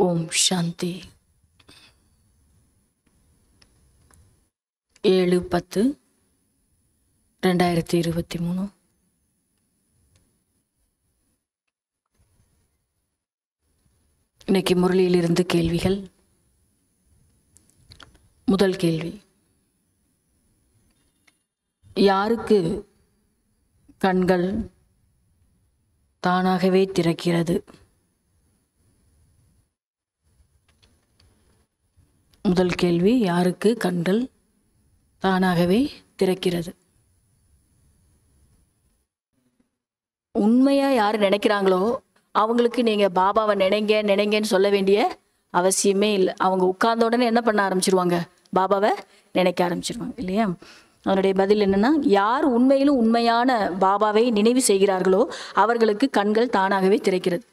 ஓம் சாந்தி ஏழு பத்து ரெண்டாயிரத்தி இருபத்தி மூணு இன்னைக்கு முரளியிலிருந்து கேள்விகள் முதல் கேள்வி யாருக்கு கண்கள் தானாகவே திறக்கிறது முதல் கேள்வி யாருக்கு கண்கள் தானாகவே திறக்கிறது உண்மையா யார் நினைக்கிறாங்களோ அவங்களுக்கு நீங்க பாபாவை நினைங்க நினைங்கன்னு சொல்ல வேண்டிய அவசியமே இல்லை அவங்க உட்கார்ந்த உடனே என்ன பண்ண ஆரம்பிச்சிருவாங்க பாபாவை நினைக்க ஆரம்பிச்சிருவாங்க இல்லையா அதனுடைய பதில் என்னன்னா யார் உண்மையிலும் உண்மையான பாபாவை நினைவு செய்கிறார்களோ அவர்களுக்கு கண்கள் தானாகவே திறக்கிறது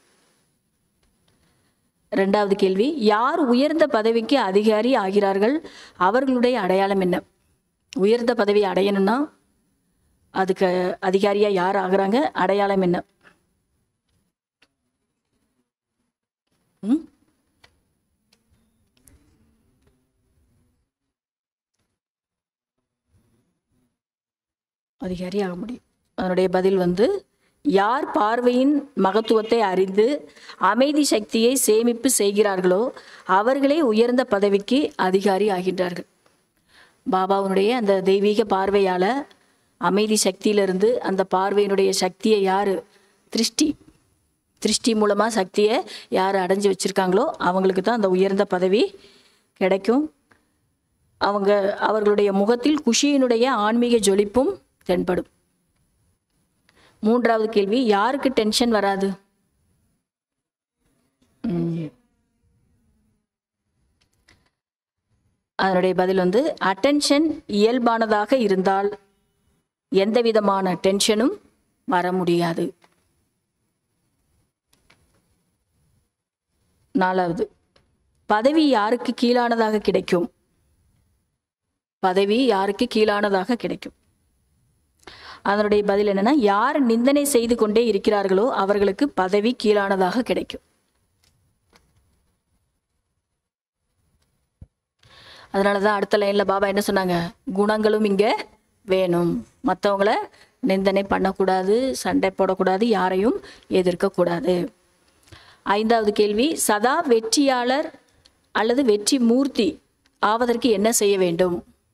ரெண்டாவது கேள்வி யார் உயர்ந்த பதவிக்கு அதிகாரி ஆகிறார்கள் அவர்களுடைய அடையாளம் என்ன உயர்ந்த பதவி அடையணும்னா அதுக்கு அதிகாரியா யார் ஆகுறாங்க அடையாளம் என்ன ம்? அதிகாரி ஆக முடியும் அதனுடைய பதில் வந்து யார் பார்வையின் மகத்துவத்தை அறிந்து அமைதி சக்தியை சேமிப்பு செய்கிறார்களோ அவர்களே உயர்ந்த பதவிக்கு அதிகாரி ஆகின்றார்கள் பாபாவுடைய அந்த தெய்வீக பார்வையால அமைதி சக்தியிலிருந்து அந்த பார்வையினுடைய சக்தியை யார் திருஷ்டி திருஷ்டி மூலமாக சக்தியை யார் அடைஞ்சு வச்சுருக்காங்களோ அவங்களுக்கு தான் அந்த உயர்ந்த பதவி கிடைக்கும் அவங்க அவர்களுடைய முகத்தில் குஷியினுடைய ஆன்மீக ஜொலிப்பும் தென்படும் மூன்றாவது கேள்வி யாருக்கு டென்ஷன் வராது ம். அதனுடைய பதில் வந்து அட்டென்ஷன் இயல்பானதாக இருந்தால் எந்த விதமான டென்ஷனும் வர முடியாது நாலாவது பதவி யாருக்கு கீழானதாக கிடைக்கும் பதவி யாருக்கு கீழானதாக கிடைக்கும் அதனுடைய பதில் என்னன்னா யார் நிந்தனை செய்து கொண்டே இருக்கிறார்களோ அவர்களுக்கு பதவி கீழானதாக கிடைக்கும் அதனால தான் அடுத்த லைன்ல பாபா என்ன சொன்னாங்க குணங்களும் இங்க வேணும் மற்றவங்கள நிந்தனை பண்ணக்கூடாது சண்டை போடக்கூடாது யாரையும் எதிர்க்கக்கூடாது ஐந்தாவது கேள்வி சதா வெற்றியாளர் அல்லது வெற்றி மூர்த்தி ஆவதற்கு என்ன செய்ய வேண்டும்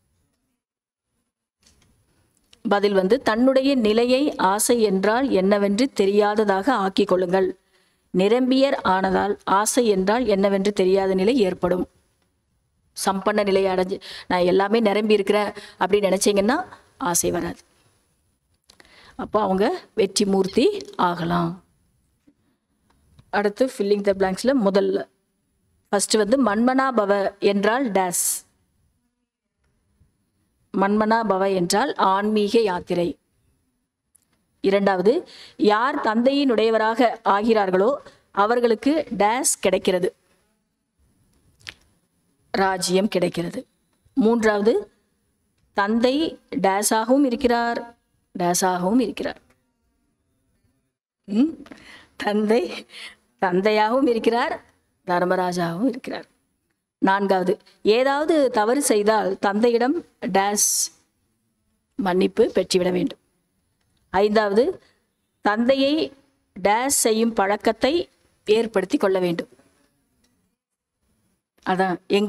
பதில் வந்து தன்னுடைய நிலையை ஆசை என்றால் என்னவென்று தெரியாததாக ஆக்கிக் கொள்ளுங்கள் நிரம்பியர் ஆனதால் ஆசை என்றால் என்னவென்று தெரியாத நிலை ஏற்படும் சம்பன்ன நிலையை அடைஞ்சு நான் எல்லாமே நிரம்பி இருக்கிறேன் அப்படின்னு நினைச்சீங்கன்னா ஆசை வராது அப்போ அவங்க வெற்றி மூர்த்தி ஆகலாம் அடுத்து ஃபில்லிங் த பிளாங்க்ஸில் முதல்ல ஃபர்ஸ்ட் வந்து மன்மனா பவ என்றால் டேஸ் மன்மனா பவ என்றால் ஆன்மீக யாத்திரை இரண்டாவது யார் தந்தையினுடையவராக ஆகிறார்களோ அவர்களுக்கு டேஸ் கிடைக்கிறது ராஜ்யம் கிடைக்கிறது மூன்றாவது தந்தை டேஸாகவும் இருக்கிறார் டேஸாகவும் இருக்கிறார் ம்? தந்தை தந்தையாகவும் இருக்கிறார் தர்மராஜாவும் இருக்கிறார் நான்காவது ஏதாவது தவறு செய்தால் தந்தையிடம் டேஸ் மன்னிப்பு பெற்றுவிட வேண்டும் ஐந்தாவது தந்தையை டேஸ் செய்யும் பழக்கத்தை ஏற்படுத்தி கொள்ள வேண்டும் அதான் எங்க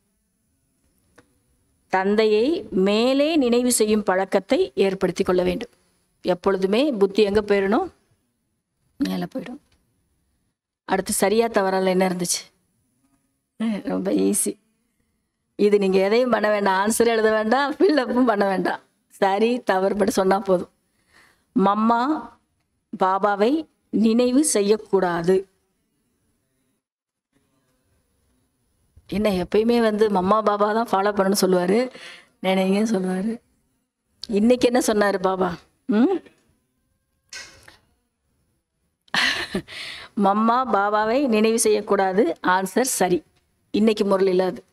தந்தையை மேலே நினைவு செய்யும் பழக்கத்தை ஏற்படுத்தி கொள்ள வேண்டும் எப்பொழுதுமே புத்தி எங்க போயிடணும் மேலே போயிடும் அடுத்து சரியா தவறால என்ன இருந்துச்சு அஹ் ரொம்ப ஈஸி இது நீங்க எதையும் பண்ண வேண்டாம் ஆன்சர் எழுத வேண்டாம் ஃபில்லப்பும் பண்ண வேண்டாம் சரி தவறு மட்டும் சொன்னா போதும் மம்மா பாபாவை நினைவு செய்யக்கூடாது என்ன எப்பயுமே வந்து மம்மா பாபா தான் ஃபாலோ பண்ணணும்னு சொல்லுவாரு நினைங்கன்னு சொல்லுவாரு இன்னைக்கு என்ன சொன்னாரு பாபா ம் மம்மா பாபாவை நினைவு செய்யக்கூடாது ஆன்சர் சரி இன்னைக்கு முரளில் அது